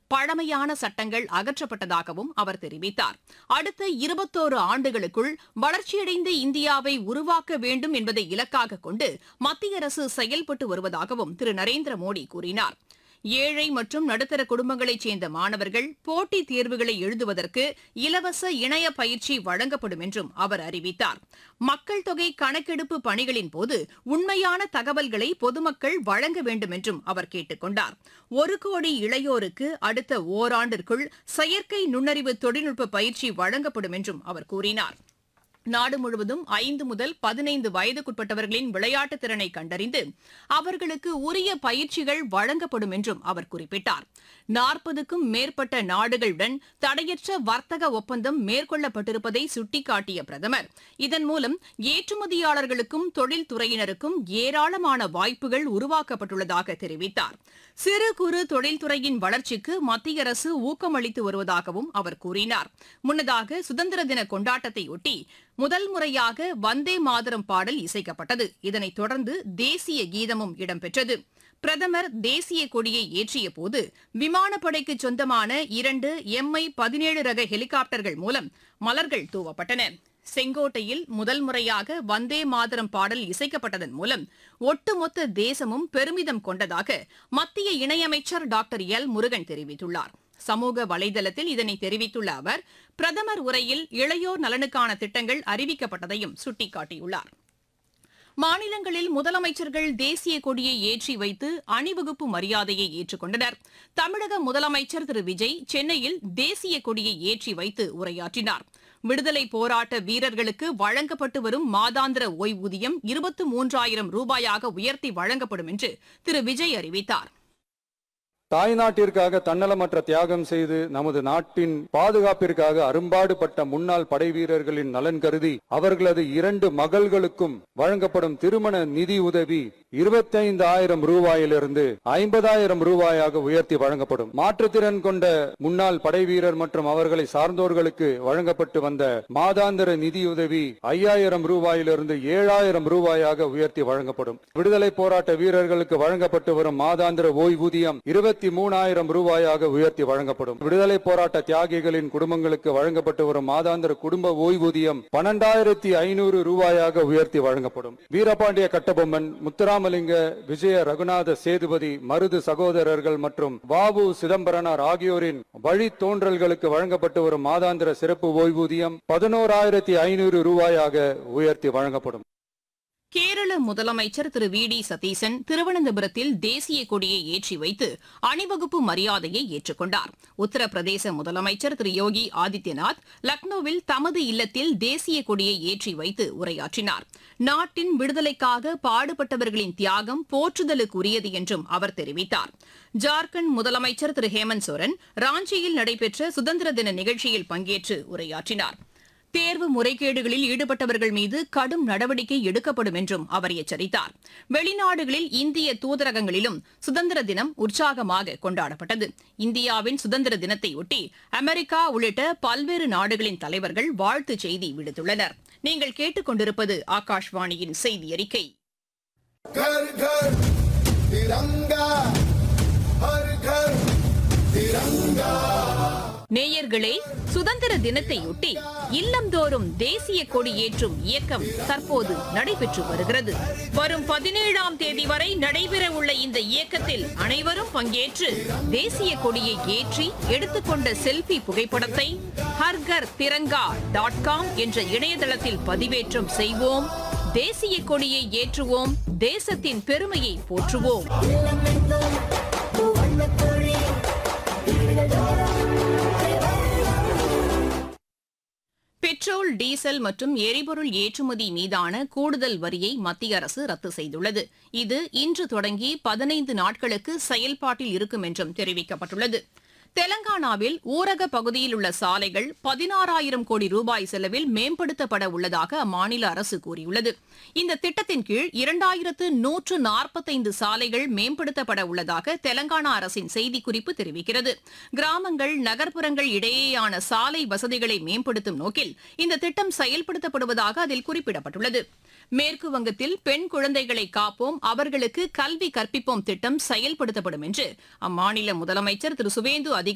பழமையான சட்டங்கள் அகற்றப்பட்டதாகவும் அவர் தெரிவித்தார் அடுத்த இருபத்தோரு ஆண்டுகளுக்குள் வளர்ச்சியடைந்த இந்தியாவை உருவாக்க வேண்டும் என்பதை இலக்காக கொண்டு மத்திய அரசு செயல்பட்டு வருவதாகவும் திரு நரேந்திர மோடி கூறினார் ஏழை மற்றும் நடுத்தர குடும்பங்களைச் சேர்ந்த மாணவர்கள் போட்டித் தேர்வுகளை எழுதுவதற்கு இலவச இணைய பயிற்சி வழங்கப்படும் என்றும் அவர் அறிவித்தார் மக்கள் தொகை கணக்கெடுப்பு பணிகளின் போது உண்மையான தகவல்களை பொதுமக்கள் வழங்க வேண்டும் என்றும் அவர் கேட்டுக் கொண்டார் ஒரு கோடி இளையோருக்கு அடுத்த ஓராண்டிற்குள் செயற்கை நுண்ணறிவு தொழில்நுட்ப பயிற்சி வழங்கப்படும் என்றும் அவர் கூறினார் நாடு முழுவதும் ஐந்து முதல் பதினைந்து வயதுக்குட்பட்டவர்களின் விளையாட்டுத் திறனை கண்டறிந்து அவர்களுக்கு உரிய பயிற்சிகள் வழங்கப்படும் என்றும் அவர் குறிப்பிட்டார் நாற்பதுக்கும் மேற்பட்ட நாடுகளுடன் தடையற்ற வர்த்தக ஒப்பந்தம் மேற்கொள்ளப்பட்டிருப்பதை சுட்டிக்காட்டிய பிரதமர் இதன் மூலம் ஏற்றுமதியாளர்களுக்கும் தொழில்துறையினருக்கும் ஏராளமான வாய்ப்புகள் உருவாக்கப்பட்டுள்ளதாக தெரிவித்தார் சிறு குறு தொழில்துறையின் வளர்ச்சிக்கு மத்திய அரசு ஊக்கமளித்து வருவதாகவும் அவர் கூறினார் முன்னதாக சுதந்திர தின கொண்டாட்டத்தையொட்டி முதல் முறையாக வந்தே மாதரம் பாடல் இசைக்கப்பட்டது இதனைத் தொடர்ந்து தேசிய கீதமும் இடம்பெற்றது பிரதமர் தேசிய கொடியை ஏற்றிய போது விமானப்படைக்கு சொந்தமான இரண்டு எம்ஐ பதினேழு ரக ஹெலிகாப்டர்கள் மூலம் மலர்கள் தூவப்பட்டன செங்கோட்டையில் முதல் முறையாக வந்தே மாதரம் பாடல் இசைக்கப்பட்டதன் மூலம் ஒட்டுமொத்த தேசமும் பெருமிதம் கொண்டதாக மத்திய இணையமைச்சர் டாக்டர் எல் முருகன் தெரிவித்துள்ளார் சமூக வலைதளத்தில் இதனை தெரிவித்துள்ள அவர் பிரதமர் உரையில் இளையோர் நலனுக்கான திட்டங்கள் அறிவிக்கப்பட்டதையும் சுட்டிக்காட்டியுள்ளார் மாநிலங்களில் முதலமைச்சர்கள் தேசிய கொடியை ஏற்றி வைத்து அணிவகுப்பு மரியாதையை ஏற்றுக்கொண்டனர் தமிழக முதலமைச்சர் திரு விஜய் சென்னையில் தேசிய கொடியை ஏற்றி வைத்து உரையாற்றினார் விடுதலை போராட்ட வீரர்களுக்கு வழங்கப்பட்டு வரும் மாதாந்திர ஓய்வூதியம் இருபத்து மூன்றாயிரம் ரூபாயாக உயர்த்தி வழங்கப்படும் என்று திரு விஜய் அறிவித்தார் தாய்நாட்டிற்காக தன்னலமற்ற தியாகம் செய்து நமது நாட்டின் பாதுகாப்பிற்காக அரும்பாடுபட்ட முன்னாள் படை வீரர்களின் நலன் கருதி அவர்களது இரண்டு மகள்களுக்கும் வழங்கப்படும் திருமண நிதி உதவி இருபத்தைந்து ஆயிரம் ரூபாயிலிருந்து ஐம்பதாயிரம் ரூபாயாக உயர்த்தி வழங்கப்படும் மாற்றுத்திறன் கொண்ட முன்னாள் படை வீரர் மற்றும் அவர்களை சார்ந்தோர்களுக்கு வழங்கப்பட்டு வந்த மாதாந்திர நிதியுதவி ஐயாயிரம் ரூபாயிலிருந்து ஏழாயிரம் ரூபாயாக உயர்த்தி வழங்கப்படும் விடுதலை போராட்ட வீரர்களுக்கு வழங்கப்பட்டு வரும் மாதாந்திர ஓய்வூதியம் இருபத்தி மூணாயிரம் ரூபாயாக உயர்த்தி வழங்கப்படும் விடுதலை போராட்ட தியாகிகளின் குடும்பங்களுக்கு வழங்கப்பட்டு வரும் மாதாந்திர குடும்ப ஓய்வூதியம் பன்னெண்டாயிரத்தி ஐநூறு ரூபாயாக உயர்த்தி வழங்கப்படும் வீரபாண்டிய கட்டபொம்மன் முத்துராமலிங்க விஜய ரகுநாத சேதுபதி மருது சகோதரர்கள் மற்றும் வாவு சிதம்பரனார் ஆகியோரின் வழித்தோன்றல்களுக்கு வழங்கப்பட்டு வரும் மாதாந்திர சிறப்பு ஓய்வூதியம் பதினோராயிரத்தி ஐநூறு ரூபாயாக உயர்த்தி வழங்கப்படும் கேரள முதலமைச்சர் திரு வி டி சதீசன் திருவனந்தபுரத்தில் தேசிய கொடியை ஏற்றி வைத்து அணிவகுப்பு மரியாதையை ஏற்றுக்கொண்டார் உத்தரப்பிரதேச முதலமைச்சர் திரு யோகி ஆதித்யநாத் லக்னோவில் தமது இல்லத்தில் தேசிய கொடியை ஏற்றி வைத்து உரையாற்றினார் நாட்டின் விடுதலைக்காக பாடுபட்டவர்களின் தியாகம் போற்றுதலுக்குரியது என்றும் அவர் தெரிவித்தார் ஜார்க்கண்ட் முதலமைச்சர் திரு ஹேமந்த் சோரன் ராஞ்சியில் நடைபெற்ற சுதந்திர தின நிகழ்ச்சியில் பங்கேற்று உரையாற்றினார் தேர்வு முறைகேடுகளில் ஈடுபட்டவர்கள் மீது கடும் நடவடிக்கை எடுக்கப்படும் என்றும் அவர் எச்சரித்தார் வெளிநாடுகளில் இந்திய தூதரகங்களிலும் சுதந்திர தினம் உற்சாகமாக கொண்டாடப்பட்டது இந்தியாவின் சுதந்திர தினத்தையொட்டி அமெரிக்கா உள்ளிட்ட பல்வேறு நாடுகளின் தலைவர்கள் வாழ்த்துச் செய்தி விடுத்துள்ளனர் நீங்கள் கேட்டுக்கொண்டிருப்பது ஆகாஷ்வாணியின் செய்தி அறிக்கை घर घर तिरंगा हर घर तिरंगा நேயர்களே சுதந்திர தினத்தையொட்டி இல்லந்தோறும் தேசிய கொடி ஏற்றும் இயக்கம் தற்போது நடைபெற்று வருகிறது வரும் பதினேழாம் தேதி வரை நடைபெற உள்ள இந்த இயக்கத்தில் அனைவரும் பங்கேற்று தேசிய கொடியை ஏற்றி எடுத்துக்கொண்ட செல்ஃபி புகைப்படத்தை ஹர்கர் திரங்கா டாட் காம் என்ற இணையதளத்தில் பதிவேற்றம் செய்வோம் தேசிய கொடியை ஏற்றுவோம் தேசத்தின் பெருமையை போற்றுவோம் பெட்ரோல் டீசல் மற்றும் எரிபொருள் ஏற்றுமதி மீதான கூடுதல் வரியை மத்திய அரசு ரத்து செய்துள்ளது இது இன்று தொடங்கி பதினைந்து நாட்களுக்கு செயல்பாட்டில் இருக்கும் என்றும் தெரிவிக்கப்பட்டுள்ளது தெலங்கானாவில் ஊரக பகுதியில் உள்ள சாலைகள் பதினாறாயிரம் கோடி ரூபாய் செலவில் மேம்படுத்தப்பட உள்ளதாக அம்மாநில அரசு கூறியுள்ளது இந்த திட்டத்தின் கீழ் இரண்டாயிரத்து நூற்று நாற்பத்தைந்து சாலைகள் மேம்படுத்தப்பட உள்ளதாக தெலங்கானா அரசின் செய்திக்குறிப்பு தெரிவிக்கிறது கிராமங்கள் நகர்ப்புறங்கள் இடையேயான சாலை வசதிகளை மேம்படுத்தும் நோக்கில் இந்த திட்டம் செயல்படுத்தப்படுவதாக அதில் குறிப்பிடப்பட்டுள்ளது மேற்கு வங்கத்தில் பெண் குழந்தைகளை காப்போம் அவர்களுக்கு கல்வி கற்பிப்போம் திட்டம் செயல்படுத்தப்படும் என்று அம்மாநில முதலமைச்சர் திரு சுவேந்து அதிகாரி